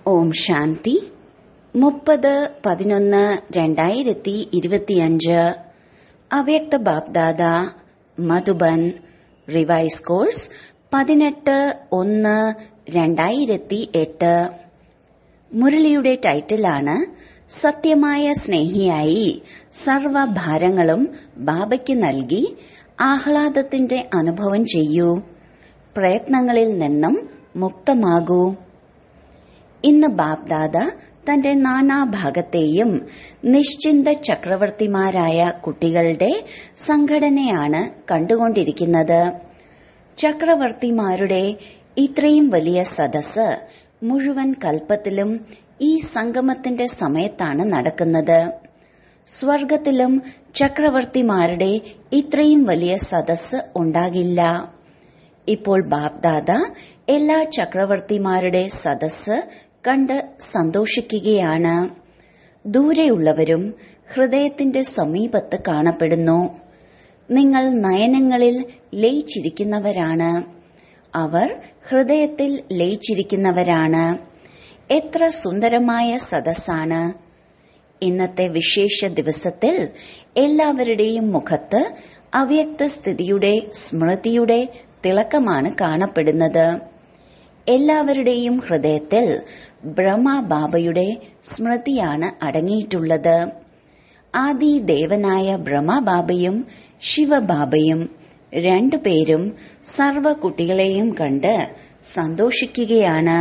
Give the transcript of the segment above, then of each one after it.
ഓം ശാന്തി മുപ്പത് പതിനൊന്ന് രണ്ടായിരത്തി ഇരുപത്തിയഞ്ച് അവ്യക്ത ബാപ്ദാദ മധുബൻ റിവൈസ് കോഴ്സ് പതിനെട്ട് ഒന്ന് രണ്ടായിരത്തി എട്ട് മുരളിയുടെ ടൈറ്റിലാണ് സത്യമായ സ്നേഹിയായി സർവഭാരങ്ങളും ബാബയ്ക്ക് നൽകി ആഹ്ലാദത്തിന്റെ അനുഭവം ചെയ്യൂ പ്രയത്നങ്ങളിൽ നിന്നും മുക്തമാകൂ ഇന്ന് ബാപ്ദാദ തന്റെ നാനാഭാഗത്തെയും നിശ്ചിന്ത ചക്രവർത്തിമാരായ കുട്ടികളുടെ സംഘടനയാണ് കണ്ടുകൊണ്ടിരിക്കുന്നത് ചക്രവർത്തിമാരുടെ ഇത്രയും വലിയ സദസ് മുഴുവൻ കൽപ്പത്തിലും ഈ സംഗമത്തിന്റെ സമയത്താണ് നടക്കുന്നത് സ്വർഗത്തിലും ചക്രവർത്തിമാരുടെ ഇത്രയും വലിയ സദസ് ഉണ്ടാകില്ല ഇപ്പോൾ ബാപ്ദാദ എല്ലാ ചക്രവർത്തിമാരുടെ സദസ് കണ്ട് സന്തോഷിക്കുകയാണ് ദൂരെയുള്ളവരും ഹൃദയത്തിന്റെ സമീപത്ത് കാണപ്പെടുന്നു നിങ്ങൾ നയനങ്ങളിൽ ലയിച്ചിരിക്കുന്നവരാണ് അവർ ഹൃദയത്തിൽ ലയിച്ചിരിക്കുന്നവരാണ് എത്ര സുന്ദരമായ സദസ്സാണ് ഇന്നത്തെ വിശേഷ ദിവസത്തിൽ എല്ലാവരുടെയും മുഖത്ത് അവ്യക്ത സ്ഥിതിയുടെ സ്മൃതിയുടെ തിളക്കമാണ് കാണപ്പെടുന്നത് എല്ലാവരുടെയും ഹൃദയത്തിൽ ബ്രഹ്മബാബയുടെ സ്മൃതിയാണ് അടങ്ങിയിട്ടുള്ളത് ആദി ദേവനായ ബ്രഹ്മബാബയും ശിവബാബയും രണ്ടുപേരും സർവ കുട്ടികളെയും കണ്ട് സന്തോഷിക്കുകയാണ്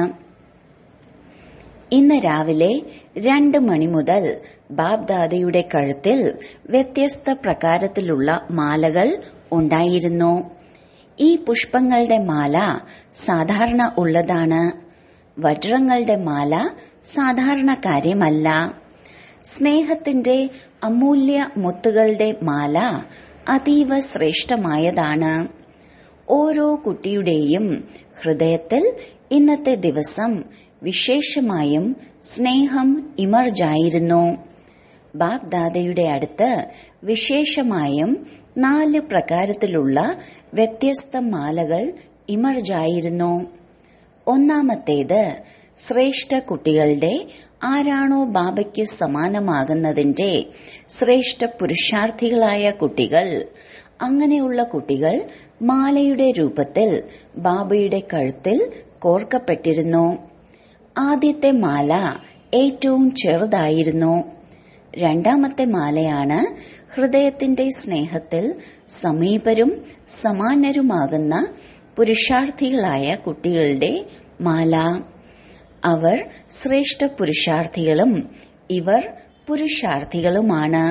ഇന്ന് രാവിലെ രണ്ട് മണി മുതൽ ബാബ്ദാദയുടെ കഴുത്തിൽ വ്യത്യസ്ത പ്രകാരത്തിലുള്ള മാലകൾ ഉണ്ടായിരുന്നു ഈ പുഷ്പങ്ങളുടെ മാല സാധാരണ ഉള്ളതാണ് വജ്രങ്ങളുടെ മാല സാധാരണ കാര്യമല്ല സ്നേഹത്തിന്റെ അമൂല്യ മുത്തുകളുടെ മാല അതീവ ശ്രേഷ്ഠമായതാണ് ഓരോ കുട്ടിയുടെയും ഹൃദയത്തിൽ ഇന്നത്തെ ദിവസം വിശേഷമായും സ്നേഹം ഇമർജായിരുന്നു ബാബ്ദാദയുടെ അടുത്ത് വിശേഷമായും നാല് പ്രകാരത്തിലുള്ള വ്യത്യസ്ത മാലകൾ ഇമർജായിരുന്നു ഒന്നാമത്തേത് ശ്രേഷ്ഠ കുട്ടികളുടെ ആരാണോ ബാബയ്ക്ക് സമാനമാകുന്നതിന്റെ ശ്രേഷ്ഠ പുരുഷാർത്ഥികളായ കുട്ടികൾ അങ്ങനെയുള്ള കുട്ടികൾ മാലയുടെ രൂപത്തിൽ ബാബയുടെ കഴുത്തിൽ കോർക്കപ്പെട്ടിരുന്നു ആദ്യത്തെ മാല ഏറ്റവും ചെറുതായിരുന്നു രണ്ടാമത്തെ മാലയാണ് ഹൃദയത്തിന്റെ സ്നേഹത്തിൽ സമീപരും സമാനരുമാകുന്ന പുരുഷാർത്ഥികളായ കുട്ടികളുടെ മാല അവർ ശ്രേഷ്ഠ പുരുഷാർത്ഥികളും ഇവർ പുരുഷാർത്ഥികളുമാണ്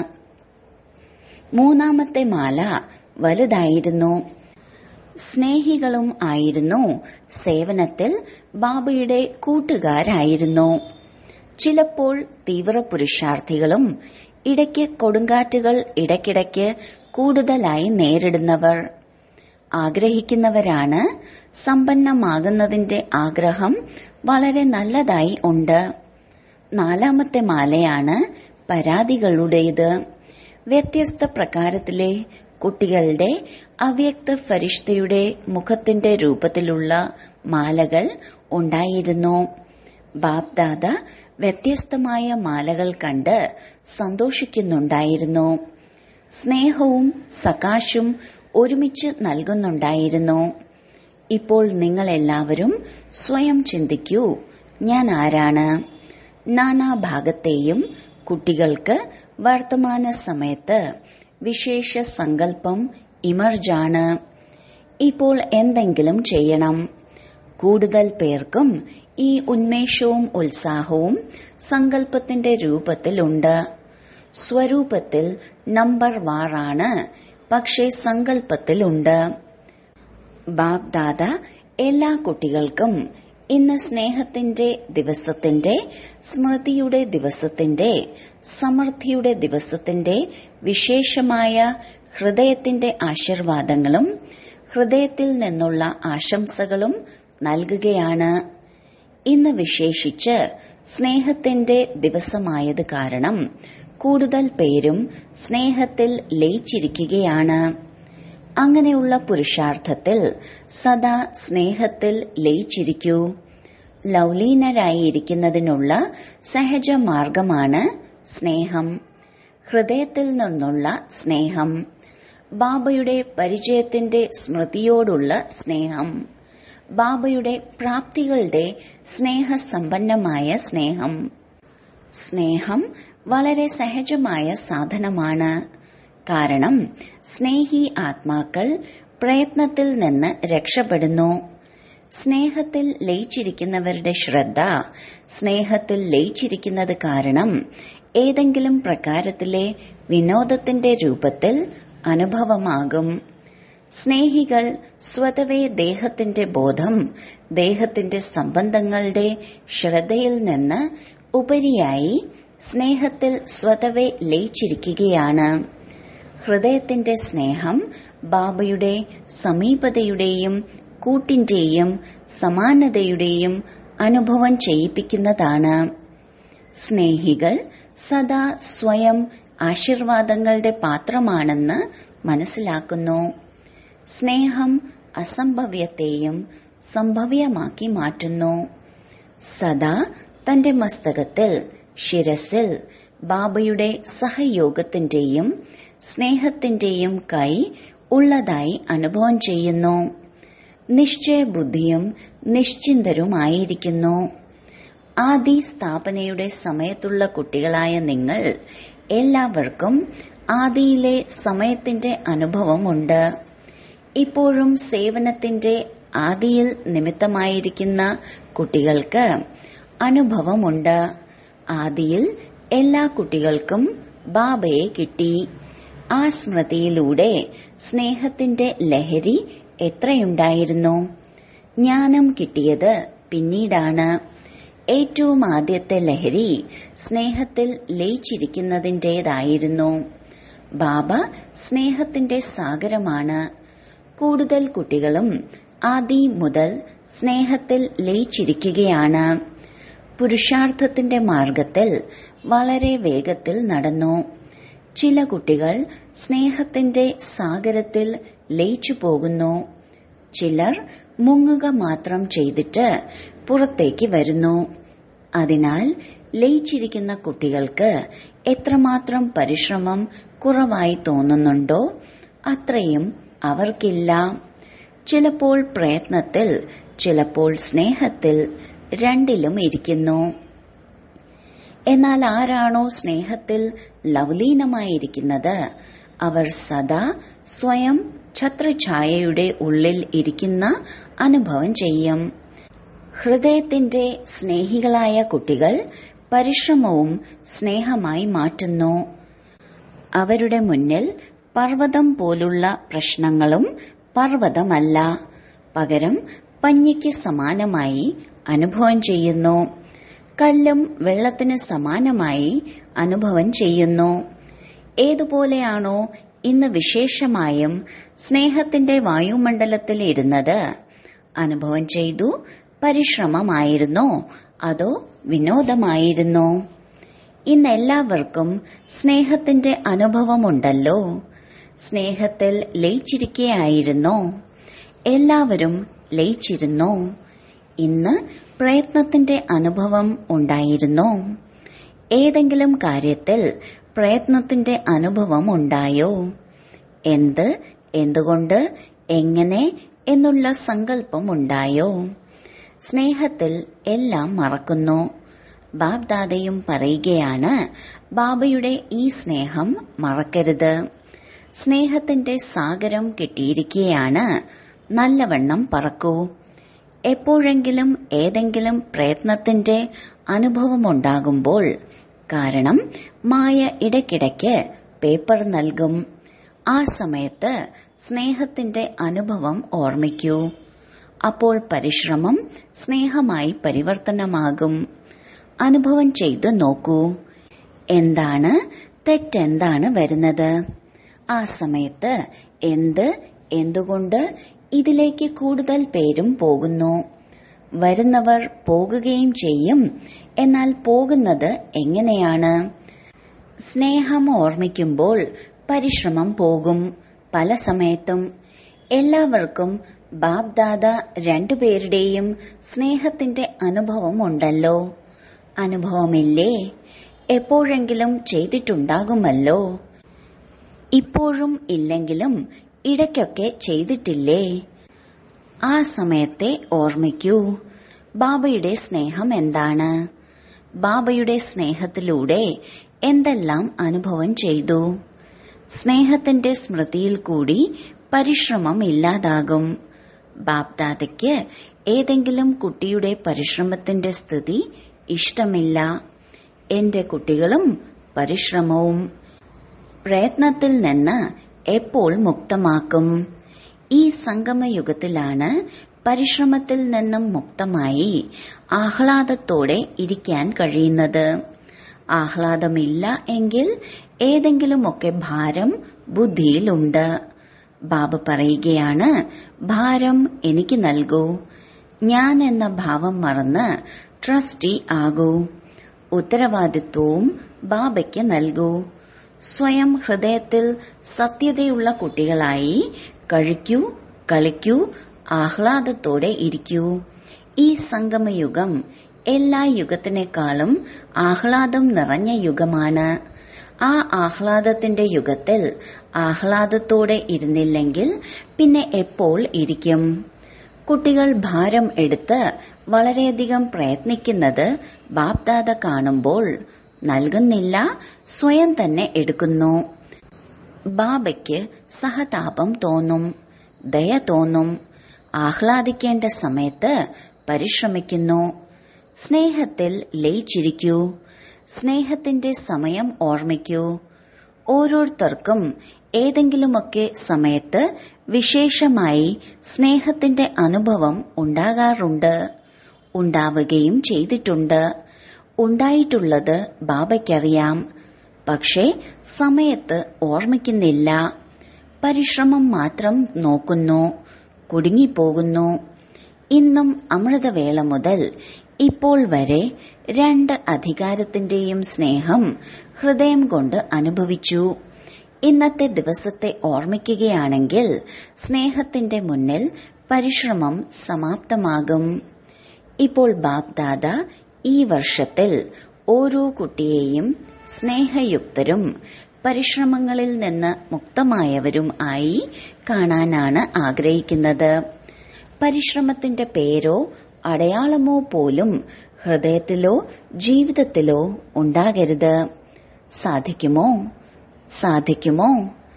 മൂന്നാമത്തെ മാല വലുതായിരുന്നു സ്നേഹികളും ആയിരുന്നു സേവനത്തിൽ ബാബയുടെ കൂട്ടുകാരായിരുന്നു ചിലപ്പോൾ തീവ്ര പുരുഷാർത്ഥികളും ഇടയ്ക്ക് കൊടുങ്കാറ്റുകൾ ഇടയ്ക്കിടയ്ക്ക് കൂടുതലായി നേരിടുന്നവർ ആഗ്രഹിക്കുന്നവരാണ് സമ്പന്നമാകുന്നതിന്റെ ആഗ്രഹം വളരെ നല്ലതായി ഉണ്ട് നാലാമത്തെ മാലയാണ് പരാതികളുടേത് വ്യത്യസ്ത പ്രകാരത്തിലെ കുട്ടികളുടെ അവ്യക്ത ഫരിഷ്തയുടെ മുഖത്തിന്റെ രൂപത്തിലുള്ള മാലകൾ ഉണ്ടായിരുന്നു ബാപ്ദാദ വ്യത്യസ്തമായ മാലകൾ കണ്ട് സന്തോഷിക്കുന്നുണ്ടായിരുന്നു സ്നേഹവും സകാശും ഒരുമിച്ച് നൽകുന്നുണ്ടായിരുന്നു ഇപ്പോൾ നിങ്ങളെല്ലാവരും സ്വയം ചിന്തിക്കൂ ഞാൻ ആരാണ് നാനാഭാഗത്തെയും കുട്ടികൾക്ക് വർത്തമാന സമയത്ത് വിശേഷ സങ്കല്പം ഇമർജാണ് ഇപ്പോൾ എന്തെങ്കിലും ചെയ്യണം കൂടുതൽ പേർക്കും ഈ ഉന്മേഷവും ഉത്സാഹവും സങ്കല്പത്തിന്റെ രൂപത്തിലുണ്ട് സ്വരൂപത്തിൽ നമ്പർ വാറാണ് പക്ഷേ സങ്കല്പത്തിലുണ്ട് ബാബ്ദാദ എല്ലാ കുട്ടികൾക്കും ഇന്ന് സ്നേഹത്തിന്റെ ദിവസത്തിന്റെ സ്മൃതിയുടെ ദിവസത്തിന്റെ സമൃദ്ധിയുടെ ദിവസത്തിന്റെ വിശേഷമായ ഹൃദയത്തിന്റെ ആശീർവാദങ്ങളും ഹൃദയത്തിൽ നിന്നുള്ള ആശംസകളും നൽകുകയാണ് ഇന്ന് വിശേഷിച്ച് സ്നേഹത്തിന്റെ ദിവസമായത് കാരണം കൂടുതൽ പേരും സ്നേഹത്തിൽ ലയിച്ചിരിക്കുകയാണ് അങ്ങനെയുള്ള പുരുഷാർത്ഥത്തിൽ സദാ സ്നേഹത്തിൽ ലയിച്ചിരിക്കൂ ലൗലീനരായിരിക്കുന്നതിനുള്ള സഹജ മാർഗമാണ് സ്നേഹം ഹൃദയത്തിൽ നിന്നുള്ള സ്നേഹം ബാബയുടെ പരിചയത്തിന്റെ സ്മൃതിയോടുള്ള സ്നേഹം ബാബയുടെ പ്രാപ്തികളുടെ സ്നേഹസമ്പന്നമായ സ്നേഹം സ്നേഹം വളരെ സഹജമായ സാധനമാണ് കാരണം സ്നേഹി ആത്മാക്കൾ പ്രയത്നത്തിൽ നിന്ന് രക്ഷപ്പെടുന്നു സ്നേഹത്തിൽ ലയിച്ചിരിക്കുന്നവരുടെ ശ്രദ്ധ സ്നേഹത്തിൽ ലയിച്ചിരിക്കുന്നത് കാരണം ഏതെങ്കിലും പ്രകാരത്തിലെ വിനോദത്തിന്റെ രൂപത്തിൽ അനുഭവമാകും സ്നേഹികൾ സ്വതവേ ദേഹത്തിന്റെ ബോധം ദേഹത്തിന്റെ സംബന്ധങ്ങളുടെ ശ്രദ്ധയിൽ നിന്ന് ഉപരിയായി സ്നേഹത്തിൽ സ്വതവേ ലയിച്ചിരിക്കുകയാണ് ഹൃദയത്തിന്റെ സ്നേഹം ബാബയുടെ സമീപതയുടെയും കൂട്ടിന്റെയും സമാനതയുടെയും അനുഭവം ചെയ്യിപ്പിക്കുന്നതാണ് സ്നേഹികൾ സദാ സ്വയം ആശീർവാദങ്ങളുടെ പാത്രമാണെന്ന് മനസ്സിലാക്കുന്നു സ്നേഹം അസംഭവ്യത്തെയും സംഭവ്യമാക്കി മാറ്റുന്നു സദാ തന്റെ മസ്തകത്തിൽ ശിരസിൽ ബാബയുടെ സഹയോഗത്തിന്റെയും സ്നേഹത്തിന്റെയും കൈ ഉള്ളതായി അനുഭവം ചെയ്യുന്നു നിശ്ചയബുദ്ധിയും നിശ്ചിന്തരുമായിരിക്കുന്നു ആദി സ്ഥാപനയുടെ സമയത്തുള്ള കുട്ടികളായ നിങ്ങൾ എല്ലാവർക്കും ആദിയിലെ സമയത്തിന്റെ അനുഭവമുണ്ട് ഇപ്പോഴും സേവനത്തിന്റെ ആദിയിൽ നിമിത്തമായിരിക്കുന്ന കുട്ടികൾക്ക് അനുഭവമുണ്ട് ആദിയിൽ എല്ലാ കുട്ടികൾക്കും ബാബയെ കിട്ടി ആ സ്മൃതിയിലൂടെ സ്നേഹത്തിന്റെ ലഹരി എത്രയുണ്ടായിരുന്നു ജ്ഞാനം കിട്ടിയത് പിന്നീടാണ് ഏറ്റവും ആദ്യത്തെ ലഹരി സ്നേഹത്തിൽ ലയിച്ചിരിക്കുന്നതിൻ്റെതായിരുന്നു ബാബ സ്നേഹത്തിന്റെ സാഗരമാണ് കൂടുതൽ കുട്ടികളും ആദി മുതൽ സ്നേഹത്തിൽ ലയിച്ചിരിക്കുകയാണ് പുരുഷാർത്ഥത്തിന്റെ മാർഗത്തിൽ വളരെ വേഗത്തിൽ നടന്നു ചില കുട്ടികൾ സ്നേഹത്തിന്റെ സാഗരത്തിൽ ലയിച്ചു പോകുന്നു ചിലർ മുങ്ങുക മാത്രം ചെയ്തിട്ട് പുറത്തേക്ക് വരുന്നു അതിനാൽ ലയിച്ചിരിക്കുന്ന കുട്ടികൾക്ക് എത്രമാത്രം പരിശ്രമം കുറവായി തോന്നുന്നുണ്ടോ അത്രയും അവർക്കില്ല ചിലപ്പോൾ പ്രയത്നത്തിൽ ചിലപ്പോൾ സ്നേഹത്തിൽ രണ്ടിലും ഇരിക്കുന്നു എന്നാൽ ആരാണോ സ്നേഹത്തിൽ ലവലീനമായിരിക്കുന്നത് അവർ സദാ സ്വയം ഛത്രഛായയുടെ ഉള്ളിൽ ഇരിക്കുന്ന അനുഭവം ചെയ്യും ഹൃദയത്തിന്റെ സ്നേഹികളായ കുട്ടികൾ പരിശ്രമവും സ്നേഹമായി മാറ്റുന്നു അവരുടെ മുന്നിൽ പർവ്വതം പോലുള്ള പ്രശ്നങ്ങളും പർവ്വതമല്ല പകരം പഞ്ഞിക്ക് സമാനമായി അനുഭവം ചെയ്യുന്നു കല്ലും വെള്ളത്തിന് സമാനമായി അനുഭവം ചെയ്യുന്നു ഏതുപോലെയാണോ ഇന്ന് വിശേഷമായും സ്നേഹത്തിന്റെ വായുമണ്ഡലത്തിൽ ഇരുന്നത് അനുഭവം ചെയ്തു പരിശ്രമമായിരുന്നോ അതോ വിനോദമായിരുന്നോ ഇന്ന് എല്ലാവർക്കും സ്നേഹത്തിന്റെ അനുഭവമുണ്ടല്ലോ സ്നേഹത്തിൽ ലയിച്ചിരിക്കുകയായിരുന്നോ എല്ലാവരും ലയിച്ചിരുന്നോ ഇന്ന് പ്രയത്നത്തിന്റെ അനുഭവം ഉണ്ടായിരുന്നോ ഏതെങ്കിലും കാര്യത്തിൽ പ്രയത്നത്തിന്റെ അനുഭവം ഉണ്ടായോ എന്ത് എന്തുകൊണ്ട് എങ്ങനെ എന്നുള്ള സങ്കല്പം ഉണ്ടായോ സ്നേഹത്തിൽ എല്ലാം മറക്കുന്നു ബാബ്ദാദയും പറയുകയാണ് ബാബയുടെ ഈ സ്നേഹം മറക്കരുത് സ്നേഹത്തിന്റെ സാഗരം കിട്ടിയിരിക്കുകയാണ് നല്ലവണ്ണം പറക്കൂ എപ്പോഴെങ്കിലും ഏതെങ്കിലും പ്രയത്നത്തിന്റെ അനുഭവമുണ്ടാകുമ്പോൾ കാരണം മായ ഇടയ്ക്കിടയ്ക്ക് പേപ്പർ നൽകും ആ സമയത്ത് സ്നേഹത്തിന്റെ അനുഭവം ഓർമ്മിക്കൂ അപ്പോൾ പരിശ്രമം സ്നേഹമായി പരിവർത്തനമാകും അനുഭവം ചെയ്ത് നോക്കൂ എന്താണ് തെറ്റെന്താണ് വരുന്നത് ആ സമയത്ത് എന്ത് എന്തുകൊണ്ട് ഇതിലേക്ക് കൂടുതൽ പേരും പോകുന്നു വരുന്നവർ പോകുകയും ചെയ്യും എന്നാൽ പോകുന്നത് എങ്ങനെയാണ് സ്നേഹം ഓർമ്മിക്കുമ്പോൾ പരിശ്രമം പോകും പല സമയത്തും എല്ലാവർക്കും ബാബ്ദാദ രണ്ടുപേരുടെയും സ്നേഹത്തിന്റെ അനുഭവമുണ്ടല്ലോ അനുഭവമില്ലേ എപ്പോഴെങ്കിലും ചെയ്തിട്ടുണ്ടാകുമല്ലോ ഇപ്പോഴും ഇല്ലെങ്കിലും ഇടയ്ക്കൊക്കെ ചെയ്തിട്ടില്ലേ ആ സമയത്തെ ഓർമ്മിക്കൂ ബാബയുടെ സ്നേഹം എന്താണ് ബാബയുടെ സ്നേഹത്തിലൂടെ എന്തെല്ലാം അനുഭവം ചെയ്തു സ്നേഹത്തിന്റെ സ്മൃതിയിൽ കൂടി പരിശ്രമം ഇല്ലാതാകും ബാപ്ദാദയ്ക്ക് ഏതെങ്കിലും കുട്ടിയുടെ പരിശ്രമത്തിന്റെ സ്ഥിതി ഇഷ്ടമില്ല എന്റെ കുട്ടികളും പരിശ്രമവും പ്രയത്നത്തിൽ നിന്ന് എപ്പോൾ മുക്തമാക്കും ഈ സംഗമയുഗത്തിലാണ് പരിശ്രമത്തിൽ നിന്നും മുക്തമായി ആഹ്ലാദത്തോടെ ഇരിക്കാൻ കഴിയുന്നത് ആഹ്ലാദമില്ല എങ്കിൽ ഏതെങ്കിലുമൊക്കെ ഭാരം ബുദ്ധിയിലുണ്ട് ബാബ പറയുകയാണ് ഭാരം എനിക്ക് നൽകൂ ഞാൻ എന്ന ഭാവം മറന്ന് ട്രസ്റ്റി ആകൂ ഉത്തരവാദിത്വവും ബാബയ്ക്ക് നൽകൂ സ്വയം ഹൃദയത്തിൽ സത്യതയുള്ള കുട്ടികളായി കഴിക്കൂ കളിക്കൂ ആഹ്ലാദത്തോടെ ഇരിക്കൂ ഈ സംഗമയുഗം എല്ലാ യുഗത്തിനേക്കാളും ആഹ്ലാദം നിറഞ്ഞ യുഗമാണ് ആ ആഹ്ലാദത്തിന്റെ യുഗത്തിൽ ആഹ്ലാദത്തോടെ ഇരുന്നില്ലെങ്കിൽ പിന്നെ എപ്പോൾ ഇരിക്കും കുട്ടികൾ ഭാരം എടുത്ത് വളരെയധികം പ്രയത്നിക്കുന്നത് ബാപ്ദാദ കാണുമ്പോൾ നൽകുന്നില്ല സ്വയം തന്നെ എടുക്കുന്നു ബാബയ്ക്ക് സഹതാപം തോന്നും ദയ തോന്നും ആഹ്ലാദിക്കേണ്ട സമയത്ത് പരിശ്രമിക്കുന്നു സ്നേഹത്തിൽ ലയിച്ചിരിക്കൂ സ്നേഹത്തിന്റെ സമയം ഓർമ്മിക്കൂ ഓരോരുത്തർക്കും ഏതെങ്കിലുമൊക്കെ സമയത്ത് വിശേഷമായി സ്നേഹത്തിന്റെ അനുഭവം ഉണ്ടാകാറുണ്ട് ഉണ്ടാവുകയും ചെയ്തിട്ടുണ്ട് ഉണ്ടായിട്ടുള്ളത് ബാബയ്ക്കറിയാം പക്ഷേ സമയത്ത് ഓർമ്മിക്കുന്നില്ല പരിശ്രമം മാത്രം നോക്കുന്നു കുടുങ്ങിപ്പോകുന്നു ഇന്നും അമൃതവേള മുതൽ ഇപ്പോൾ വരെ രണ്ട് അധികാരത്തിന്റെയും സ്നേഹം ഹൃദയം കൊണ്ട് അനുഭവിച്ചു ഇന്നത്തെ ദിവസത്തെ ഓർമ്മിക്കുകയാണെങ്കിൽ സ്നേഹത്തിന്റെ മുന്നിൽ പരിശ്രമം സമാപ്തമാകും ഇപ്പോൾ ബാപ്ദാദ ഈ വർഷത്തിൽ ഓരോ കുട്ടിയെയും സ്നേഹയുക്തരും പരിശ്രമങ്ങളിൽ നിന്ന് മുക്തമായവരും ആയി കാണാനാണ് ആഗ്രഹിക്കുന്നത് പരിശ്രമത്തിന്റെ പേരോ അടയാളമോ പോലും ഹൃദയത്തിലോ ജീവിതത്തിലോ ഉണ്ടാകരുത് സാധിക്കുമോ സാധിക്കുമോ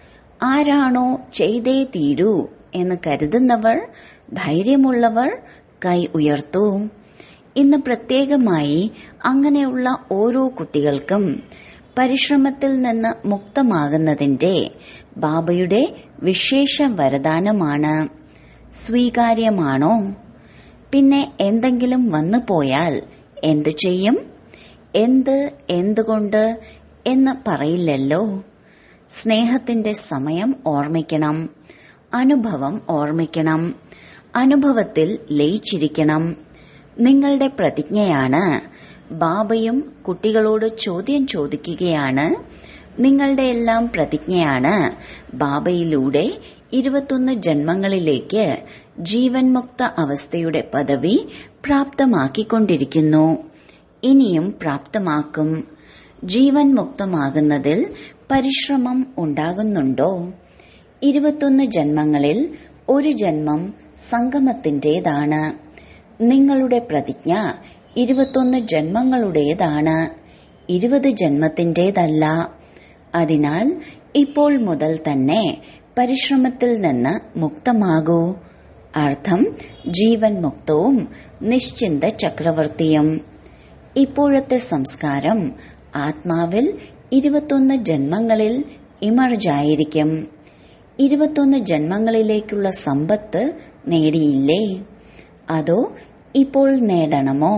ആരാണോ ചെയ്തേ തീരൂ എന്ന് കരുതുന്നവർ ധൈര്യമുള്ളവർ കൈ ഉയർത്തൂ ഇന്ന് പ്രത്യേകമായി അങ്ങനെയുള്ള ഓരോ കുട്ടികൾക്കും പരിശ്രമത്തിൽ നിന്ന് മുക്തമാകുന്നതിന്റെ ബാബയുടെ വിശേഷ വരദാനമാണ് സ്വീകാര്യമാണോ പിന്നെ എന്തെങ്കിലും വന്നു പോയാൽ എന്തു ചെയ്യും എന്ത് എന്തുകൊണ്ട് എന്ന് പറയില്ലല്ലോ സ്നേഹത്തിന്റെ സമയം ഓർമ്മിക്കണം അനുഭവം ഓർമ്മിക്കണം അനുഭവത്തിൽ ലയിച്ചിരിക്കണം നിങ്ങളുടെ പ്രതിജ്ഞയാണ് ബാബയും കുട്ടികളോട് ചോദ്യം ചോദിക്കുകയാണ് നിങ്ങളുടെ എല്ലാം പ്രതിജ്ഞയാണ് ബാബയിലൂടെ ഇരുപത്തൊന്ന് ജന്മങ്ങളിലേക്ക് ജീവൻ മുക്ത അവസ്ഥയുടെ പദവി പ്രാപ്തമാക്കിക്കൊണ്ടിരിക്കുന്നു ഇനിയും പ്രാപ്തമാക്കും ജീവൻ മുക്തമാകുന്നതിൽ പരിശ്രമം ഉണ്ടാകുന്നുണ്ടോ ഇരുപത്തൊന്ന് ജന്മങ്ങളിൽ ഒരു ജന്മം സംഗമത്തിന്റേതാണ് നിങ്ങളുടെ പ്രതിജ്ഞ ഇരുപത്തൊന്ന് ജന്മങ്ങളുടേതാണ് ഇരുപത് ജന്മത്തിന്റേതല്ല അതിനാൽ ഇപ്പോൾ മുതൽ തന്നെ പരിശ്രമത്തിൽ നിന്ന് മുക്തമാകൂ അർത്ഥം ജീവൻ മുക്തവും നിശ്ചിന്ത ചക്രവർത്തിയും ഇപ്പോഴത്തെ സംസ്കാരം ആത്മാവിൽ ഇരുപത്തൊന്ന് ജന്മങ്ങളിൽ ഇമർജായിരിക്കും ഇരുപത്തൊന്ന് ജന്മങ്ങളിലേക്കുള്ള സമ്പത്ത് നേടിയില്ലേ അതോ ഇപ്പോൾ നേടണമോ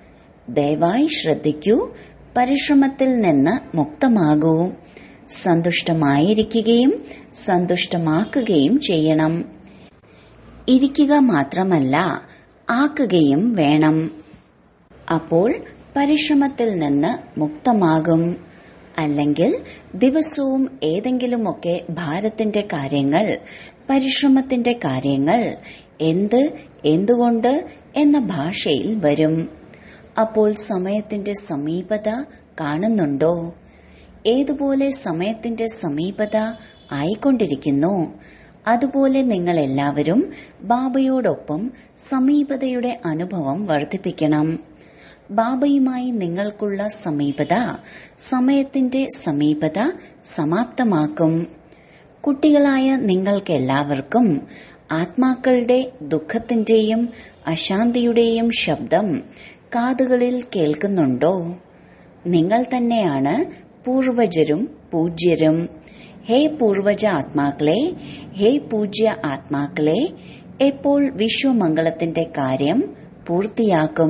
ദയവായി ശ്രദ്ധിക്കൂ പരിശ്രമത്തിൽ നിന്ന് മുക്തമാകൂ സന്തുഷ്ടമായിരിക്കുകയും സന്തുഷ്ടമാക്കുകയും ചെയ്യണം ഇരിക്കുക മാത്രമല്ല ആക്കുകയും വേണം അപ്പോൾ പരിശ്രമത്തിൽ നിന്ന് മുക്തമാകും അല്ലെങ്കിൽ ദിവസവും ഏതെങ്കിലുമൊക്കെ ഭാരത്തിന്റെ കാര്യങ്ങൾ പരിശ്രമത്തിന്റെ കാര്യങ്ങൾ എന്ത് എന്തുകൊണ്ട് എന്ന ഭാഷയിൽ വരും അപ്പോൾ സമയത്തിന്റെ സമീപത കാണുന്നുണ്ടോ ഏതുപോലെ സമയത്തിന്റെ സമീപത ആയിക്കൊണ്ടിരിക്കുന്നു അതുപോലെ നിങ്ങൾ എല്ലാവരും ബാബയോടൊപ്പം സമീപതയുടെ അനുഭവം വർദ്ധിപ്പിക്കണം ബാബയുമായി നിങ്ങൾക്കുള്ള സമീപത സമയത്തിന്റെ സമീപത സമാപ്തമാക്കും കുട്ടികളായ നിങ്ങൾക്കെല്ലാവർക്കും ആത്മാക്കളുടെ ദുഃഖത്തിന്റെയും അശാന്തിയുടെയും ശബ്ദം കാതുകളിൽ കേൾക്കുന്നുണ്ടോ നിങ്ങൾ തന്നെയാണ് പൂർവജരും പൂജ്യരും ഹേ പൂർവജ ആത്മാക്കളെ ഹേ പൂജ്യ ആത്മാക്കളെ എപ്പോൾ വിശ്വമംഗളത്തിന്റെ കാര്യം പൂർത്തിയാക്കും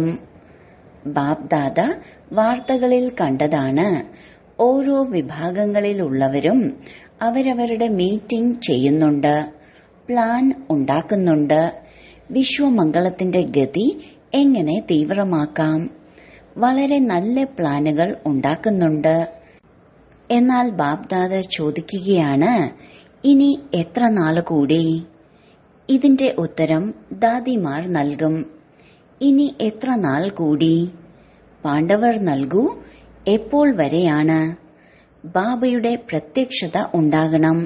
ബാബ്ദാദ വാർത്തകളിൽ കണ്ടതാണ് ഓരോ വിഭാഗങ്ങളിലുള്ളവരും അവരവരുടെ മീറ്റിംഗ് ചെയ്യുന്നുണ്ട് പ്ലാൻ ഉണ്ടാക്കുന്നുണ്ട് വിശ്വമംഗളത്തിന്റെ ഗതി എങ്ങനെ തീവ്രമാക്കാം വളരെ നല്ല പ്ലാനുകൾ ഉണ്ടാക്കുന്നുണ്ട് എന്നാൽ ബാബ്ദാദ ചോദിക്കുകയാണ് ഇനി എത്ര നാള് കൂടി ഇതിന്റെ ഉത്തരം ദാദിമാർ നൽകും ഇനി എത്ര നാൾ കൂടി പാണ്ഡവർ നൽകൂ എപ്പോൾ വരെയാണ് ബാബയുടെ പ്രത്യക്ഷത ഉണ്ടാകണം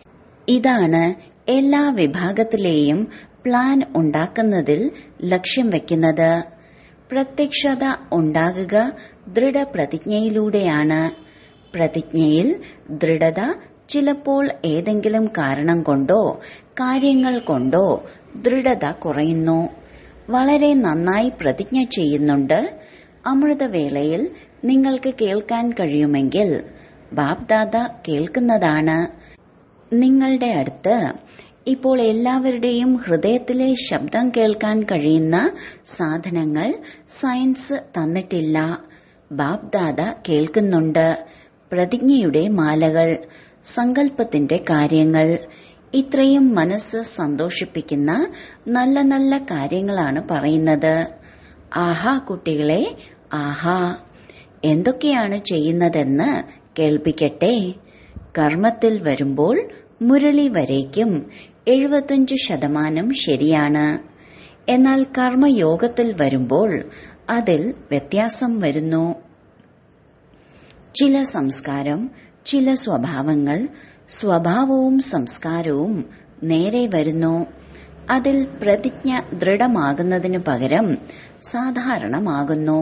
ഇതാണ് എല്ലാ വിഭാഗത്തിലെയും പ്ലാൻ ഉണ്ടാക്കുന്നതിൽ ലക്ഷ്യം വെക്കുന്നത് പ്രത്യക്ഷത ഉണ്ടാകുക ദൃഢപ്രതിജ്ഞയിലൂടെയാണ് പ്രതിജ്ഞയിൽ ദൃഢത ചിലപ്പോൾ ഏതെങ്കിലും കാരണം കൊണ്ടോ കാര്യങ്ങൾ കൊണ്ടോ ദൃഢത കുറയുന്നു വളരെ നന്നായി പ്രതിജ്ഞ ചെയ്യുന്നുണ്ട് അമൃതവേളയിൽ നിങ്ങൾക്ക് കേൾക്കാൻ കഴിയുമെങ്കിൽ ബാബ്ദാദ കേൾക്കുന്നതാണ് നിങ്ങളുടെ അടുത്ത് ഇപ്പോൾ എല്ലാവരുടെയും ഹൃദയത്തിലെ ശബ്ദം കേൾക്കാൻ കഴിയുന്ന സാധനങ്ങൾ സയൻസ് തന്നിട്ടില്ല ബാബ്ദാദ കേൾക്കുന്നുണ്ട് പ്രതിജ്ഞയുടെ മാലകൾ സങ്കല്പത്തിന്റെ കാര്യങ്ങൾ ഇത്രയും മനസ്സ് സന്തോഷിപ്പിക്കുന്ന നല്ല നല്ല കാര്യങ്ങളാണ് പറയുന്നത് ആഹാ കുട്ടികളെ ആഹാ എന്തൊക്കെയാണ് ചെയ്യുന്നതെന്ന് കേൾപ്പിക്കട്ടെ കർമ്മത്തിൽ വരുമ്പോൾ മുരളി വരേക്കും എഴുപത്തിയഞ്ച് ശതമാനം ശരിയാണ് എന്നാൽ കർമ്മയോഗത്തിൽ വരുമ്പോൾ അതിൽ വ്യത്യാസം വരുന്നു ചില സംസ്കാരം ചില സ്വഭാവങ്ങൾ സ്വഭാവവും സംസ്കാരവും നേരെ വരുന്നു അതിൽ പ്രതിജ്ഞ ദൃഢമാകുന്നതിനു പകരം സാധാരണമാകുന്നു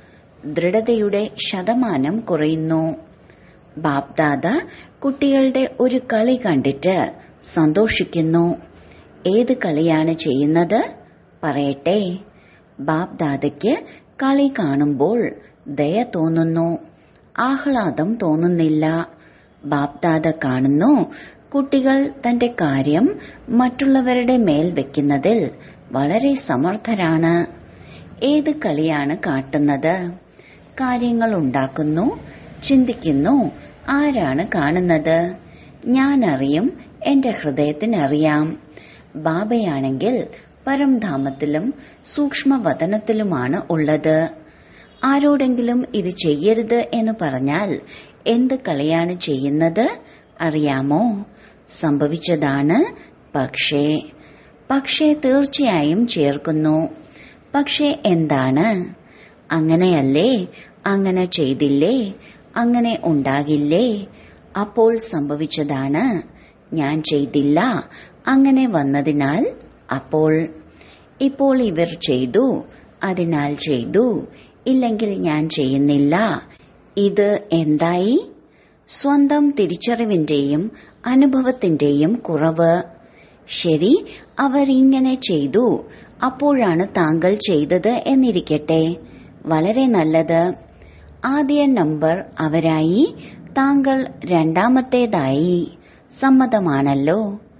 ദൃഢതയുടെ ശതമാനം കുറയുന്നു ബാപ്ദാദ കുട്ടികളുടെ ഒരു കളി കണ്ടിട്ട് സന്തോഷിക്കുന്നു ഏത് കളിയാണ് ചെയ്യുന്നത് പറയട്ടെ ബാപ്ദാദയ്ക്ക് കളി കാണുമ്പോൾ ദയ തോന്നുന്നു ആഹ്ലാദം തോന്നുന്നില്ല ബാപ്ദാദ കാണുന്നു കുട്ടികൾ തന്റെ കാര്യം മറ്റുള്ളവരുടെ മേൽ വെക്കുന്നതിൽ വളരെ സമർത്ഥരാണ് ഏത് കളിയാണ് കാട്ടുന്നത് കാര്യങ്ങൾ ഉണ്ടാക്കുന്നു ചിന്തിക്കുന്നു ആരാണ് കാണുന്നത് ഞാൻ അറിയും എന്റെ ഹൃദയത്തിനറിയാം ബാബയാണെങ്കിൽ പരംധാമത്തിലും സൂക്ഷ്മവതനത്തിലുമാണ് ഉള്ളത് ആരോടെങ്കിലും ഇത് ചെയ്യരുത് എന്ന് പറഞ്ഞാൽ എന്ത് കളിയാണ് ചെയ്യുന്നത് അറിയാമോ സംഭവിച്ചതാണ് പക്ഷേ പക്ഷേ തീർച്ചയായും ചേർക്കുന്നു പക്ഷേ എന്താണ് അങ്ങനെയല്ലേ അങ്ങനെ ചെയ്തില്ലേ അങ്ങനെ ഉണ്ടാകില്ലേ അപ്പോൾ സംഭവിച്ചതാണ് ഞാൻ ചെയ്തില്ല അങ്ങനെ വന്നതിനാൽ അപ്പോൾ ഇപ്പോൾ ഇവർ ചെയ്തു അതിനാൽ ചെയ്തു ഇല്ലെങ്കിൽ ഞാൻ ചെയ്യുന്നില്ല ഇത് എന്തായി സ്വന്തം തിരിച്ചറിവിന്റെയും അനുഭവത്തിന്റെയും കുറവ് ശരി അവർ ഇങ്ങനെ ചെയ്തു അപ്പോഴാണ് താങ്കൾ ചെയ്തത് എന്നിരിക്കട്ടെ വളരെ നല്ലത് ആദ്യ നമ്പർ അവരായി താങ്കൾ രണ്ടാമത്തേതായി സമ്മതമാണല്ലോ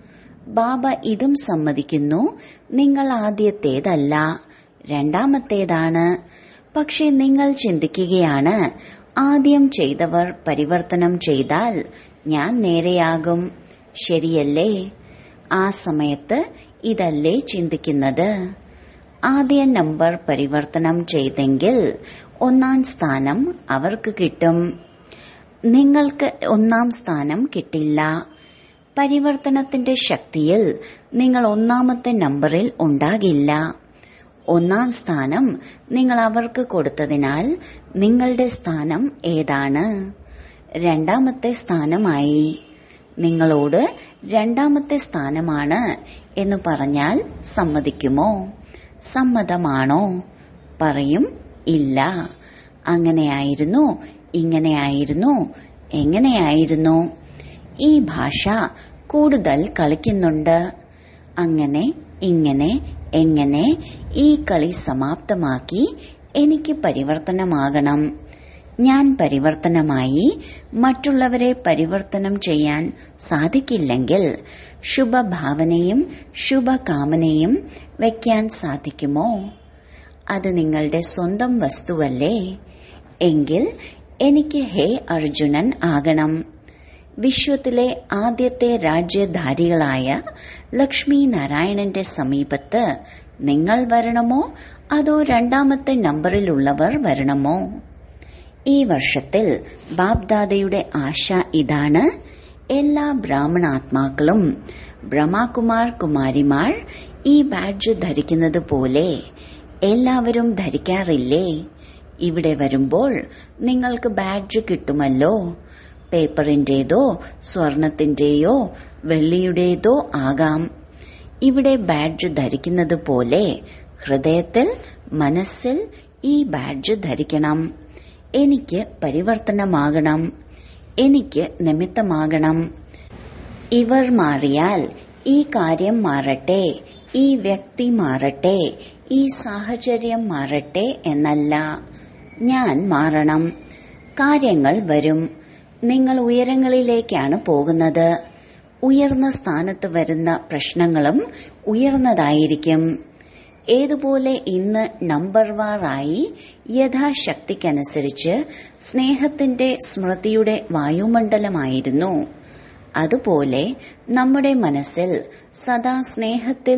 ബാബ ഇതും സമ്മതിക്കുന്നു നിങ്ങൾ ആദ്യത്തേതല്ല രണ്ടാമത്തേതാണ് പക്ഷെ നിങ്ങൾ ചിന്തിക്കുകയാണ് ആദ്യം ചെയ്തവർ പരിവർത്തനം ചെയ്താൽ ഞാൻ നേരെയാകും ശരിയല്ലേ ആ സമയത്ത് ഇതല്ലേ ചിന്തിക്കുന്നത് ആദ്യ നമ്പർ പരിവർത്തനം ചെയ്തെങ്കിൽ ഒന്നാം സ്ഥാനം അവർക്ക് കിട്ടും നിങ്ങൾക്ക് ഒന്നാം സ്ഥാനം കിട്ടില്ല പരിവർത്തനത്തിന്റെ ശക്തിയിൽ നിങ്ങൾ ഒന്നാമത്തെ നമ്പറിൽ ഉണ്ടാകില്ല ഒന്നാം സ്ഥാനം നിങ്ങൾ അവർക്ക് കൊടുത്തതിനാൽ നിങ്ങളുടെ സ്ഥാനം ഏതാണ് രണ്ടാമത്തെ സ്ഥാനമായി നിങ്ങളോട് രണ്ടാമത്തെ സ്ഥാനമാണ് എന്ന് പറഞ്ഞാൽ സമ്മതിക്കുമോ സമ്മതമാണോ പറയും ഇല്ല അങ്ങനെയായിരുന്നു ഇങ്ങനെയായിരുന്നു എങ്ങനെയായിരുന്നു ഈ ഭാഷ കൂടുതൽ കളിക്കുന്നുണ്ട് അങ്ങനെ ഇങ്ങനെ എങ്ങനെ ഈ കളി സമാപ്തമാക്കി എനിക്ക് പരിവർത്തനമാകണം ഞാൻ പരിവർത്തനമായി മറ്റുള്ളവരെ പരിവർത്തനം ചെയ്യാൻ സാധിക്കില്ലെങ്കിൽ ശുഭഭാവനയും ശുഭകാമനയും വയ്ക്കാൻ സാധിക്കുമോ അത് നിങ്ങളുടെ സ്വന്തം വസ്തുവല്ലേ എങ്കിൽ എനിക്ക് ഹേ അർജുനൻ ആകണം വിശ്വത്തിലെ ആദ്യത്തെ രാജ്യധാരികളായ ലക്ഷ്മി നാരായണന്റെ സമീപത്ത് നിങ്ങൾ വരണമോ അതോ രണ്ടാമത്തെ നമ്പറിലുള്ളവർ വരണമോ ഈ വർഷത്തിൽ ബാബ്ദാദയുടെ ആശ ഇതാണ് എല്ലാ ബ്രാഹ്മണാത്മാക്കളും ബ്രഹ്മകുമാർ കുമാരിമാർ ഈ ബാഡ്ജ് ധരിക്കുന്നത് പോലെ എല്ലാവരും ധരിക്കാറില്ലേ ഇവിടെ വരുമ്പോൾ നിങ്ങൾക്ക് ബാഡ്ജ് കിട്ടുമല്ലോ പേപ്പറിന്റേതോ സ്വർണത്തിന്റെയോ വെള്ളിയുടേതോ ആകാം ഇവിടെ ബാഡ്ജ് ധരിക്കുന്നത് പോലെ ഹൃദയത്തിൽ മനസ്സിൽ ഈ ബാഡ്ജ് ധരിക്കണം എനിക്ക് പരിവർത്തനമാകണം എനിക്ക് നിമിത്തമാകണം ഇവർ മാറിയാൽ ഈ കാര്യം മാറട്ടെ ഈ വ്യക്തി മാറട്ടെ ഈ സാഹചര്യം മാറട്ടെ എന്നല്ല ഞാൻ മാറണം കാര്യങ്ങൾ വരും നിങ്ങൾ ഉയരങ്ങളിലേക്കാണ് പോകുന്നത് ഉയർന്ന സ്ഥാനത്ത് വരുന്ന പ്രശ്നങ്ങളും ഉയർന്നതായിരിക്കും ഏതുപോലെ ഇന്ന് നമ്പർ വാറായി യഥാശക്തിക്കനുസരിച്ച് സ്നേഹത്തിന്റെ സ്മൃതിയുടെ വായുമണ്ഡലമായിരുന്നു അതുപോലെ നമ്മുടെ മനസ്സിൽ സദാ സ്നേഹത്തിൽ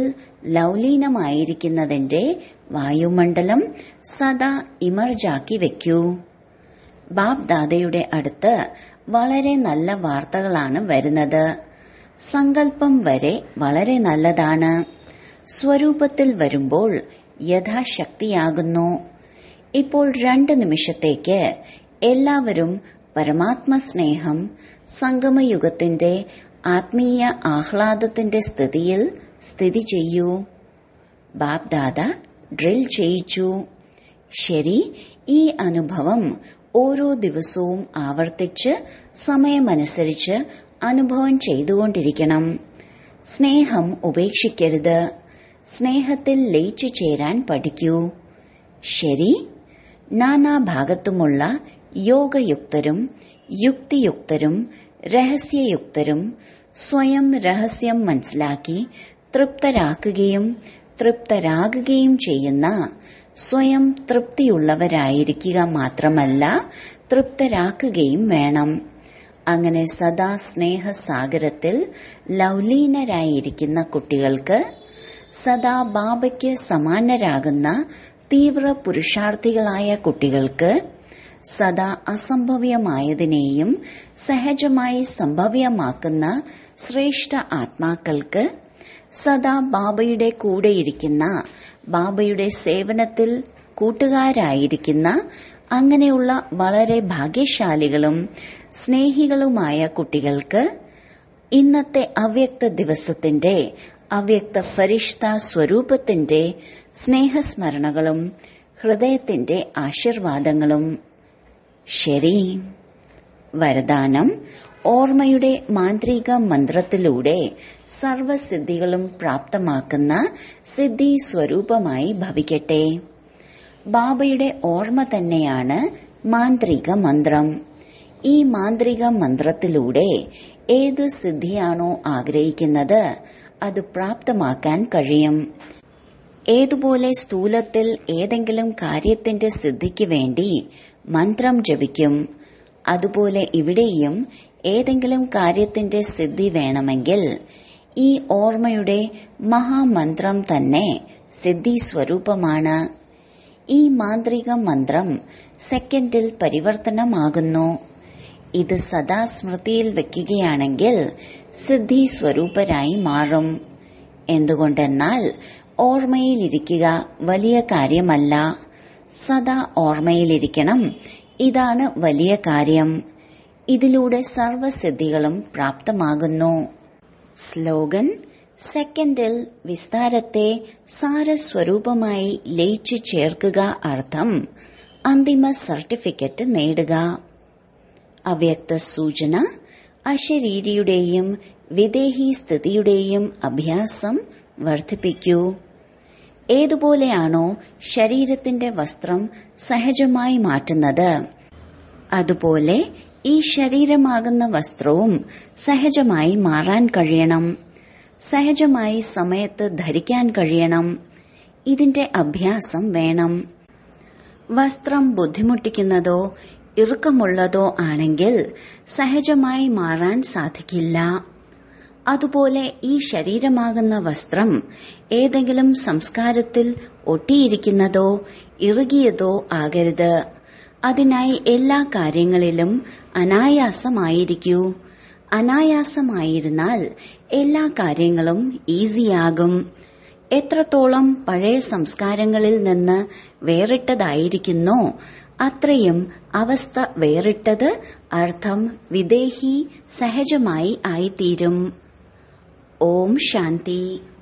ലൗലീനമായിരിക്കുന്നതിന്റെ വായുമണ്ഡലം സദാ ഇമർജാക്കി വെക്കൂ ബാബ് ദാദയുടെ അടുത്ത് വളരെ നല്ല വാർത്തകളാണ് വരുന്നത് സങ്കല്പം വരെ വളരെ നല്ലതാണ് സ്വരൂപത്തിൽ വരുമ്പോൾ യഥാശക്തിയാകുന്നു ഇപ്പോൾ രണ്ട് നിമിഷത്തേക്ക് എല്ലാവരും പരമാത്മ സ്നേഹം സംഗമയുഗത്തിന്റെ ആത്മീയ ആഹ്ലാദത്തിന്റെ സ്ഥിതിയിൽ സ്ഥിതി ചെയ്യൂ ബാബ്ദാദ ഡ്രിൽ ചെയ്യിച്ചു ശരി ഈ അനുഭവം ഓരോ ദിവസവും ആവർത്തിച്ച് സമയമനുസരിച്ച് അനുഭവം ചെയ്തുകൊണ്ടിരിക്കണം സ്നേഹം ഉപേക്ഷിക്കരുത് സ്നേഹത്തിൽ ലയിച്ചു ചേരാൻ പഠിക്കൂ ശരി നാനാഭാഗത്തുമുള്ള യോഗയുക്തരും യുക്തിയുക്തരും രഹസ്യയുക്തരും സ്വയം രഹസ്യം മനസ്സിലാക്കി തൃപ്തരാക്കുകയും തൃപ്തരാകുകയും ചെയ്യുന്ന സ്വയം തൃപ്തിയുള്ളവരായിരിക്കുക മാത്രമല്ല തൃപ്തരാക്കുകയും വേണം അങ്ങനെ സദാ സ്നേഹസാഗരത്തിൽ ലൗലീനരായിരിക്കുന്ന കുട്ടികൾക്ക് സദാ ബാബയ്ക്ക് സമാനരാകുന്ന തീവ്ര പുരുഷാർത്ഥികളായ കുട്ടികൾക്ക് സദാ അസംഭവ്യമായതിനെയും സഹജമായി സംഭവ്യമാക്കുന്ന ശ്രേഷ്ഠ ആത്മാക്കൾക്ക് സദാ ബാബയുടെ കൂടെയിരിക്കുന്ന ബാബയുടെ സേവനത്തിൽ കൂട്ടുകാരായിരിക്കുന്ന അങ്ങനെയുള്ള വളരെ ഭാഗ്യശാലികളും സ്നേഹികളുമായ കുട്ടികൾക്ക് ഇന്നത്തെ അവ്യക്ത ദിവസത്തിന്റെ അവ്യക്ത ഫരിഷ്ത സ്വരൂപത്തിന്റെ സ്നേഹസ്മരണകളും ഹൃദയത്തിന്റെ ആശീർവാദങ്ങളും ശരി വരദാനം ഓർമ്മയുടെ മാന്ത്രിക മന്ത്രത്തിലൂടെ സർവസിദ്ധികളും പ്രാപ്തമാക്കുന്ന സിദ്ധി സ്വരൂപമായി ഭവിക്കട്ടെ ബാബയുടെ ഓർമ്മ തന്നെയാണ് മാന്ത്രിക മന്ത്രം ഈ മാന്ത്രിക മന്ത്രത്തിലൂടെ ഏത് സിദ്ധിയാണോ ആഗ്രഹിക്കുന്നത് അത് പ്രാപ്തമാക്കാൻ കഴിയും ഏതുപോലെ സ്ഥൂലത്തിൽ ഏതെങ്കിലും കാര്യത്തിന്റെ സിദ്ധിക്ക് വേണ്ടി മന്ത്രം ജപിക്കും അതുപോലെ ഇവിടെയും ഏതെങ്കിലും കാര്യത്തിന്റെ സിദ്ധി വേണമെങ്കിൽ ഈ ഓർമ്മയുടെ മഹാമന്ത്രം തന്നെ സിദ്ധി സ്വരൂപമാണ് ഈ മാന്ത്രിക മന്ത്രം സെക്കൻഡിൽ പരിവർത്തനമാകുന്നു ഇത് സദാ സ്മൃതിയിൽ വെക്കുകയാണെങ്കിൽ സിദ്ധി സ്വരൂപരായി മാറും എന്തുകൊണ്ടെന്നാൽ ഓർമ്മയിലിരിക്കുക വലിയ കാര്യമല്ല സദാ ഓർമ്മയിലിരിക്കണം ഇതാണ് വലിയ കാര്യം ഇതിലൂടെ സർവസിദ്ധികളും പ്രാപ്തമാകുന്നു സ്ലോഗൻ സെക്കൻഡിൽ വിസ്താരത്തെ സാരസ്വരൂപമായി ലയിച്ചു ചേർക്കുക അർത്ഥം അന്തിമ സർട്ടിഫിക്കറ്റ് നേടുക അവ്യക്ത സൂചന അശരീരിയുടെയും വിദേഹി സ്ഥിതിയുടെയും അഭ്യാസം വർദ്ധിപ്പിക്കൂ ഏതുപോലെയാണോ ശരീരത്തിന്റെ വസ്ത്രം സഹജമായി മാറ്റുന്നത് അതുപോലെ ഈ ശരീരമാകുന്ന വസ്ത്രവും സഹജമായി മാറാൻ കഴിയണം സഹജമായി സമയത്ത് ധരിക്കാൻ കഴിയണം ഇതിന്റെ അഭ്യാസം വേണം വസ്ത്രം ബുദ്ധിമുട്ടിക്കുന്നതോ ഇറുക്കമുള്ളതോ ആണെങ്കിൽ സഹജമായി മാറാൻ സാധിക്കില്ല അതുപോലെ ഈ ശരീരമാകുന്ന വസ്ത്രം ഏതെങ്കിലും സംസ്കാരത്തിൽ ഒട്ടിയിരിക്കുന്നതോ ഇറുകിയതോ ആകരുത് അതിനായി എല്ലാ കാര്യങ്ങളിലും അനായാസമായിരിക്കൂ അനായാസമായിരുന്നാൽ എല്ലാ കാര്യങ്ങളും ഈസിയാകും എത്രത്തോളം പഴയ സംസ്കാരങ്ങളിൽ നിന്ന് വേറിട്ടതായിരിക്കുന്നോ അത്രയും അവസ്ഥ വേറിട്ടത് അർത്ഥം വിദേഹി സഹജമായി ആയിത്തീരും ഓം ശാന്തി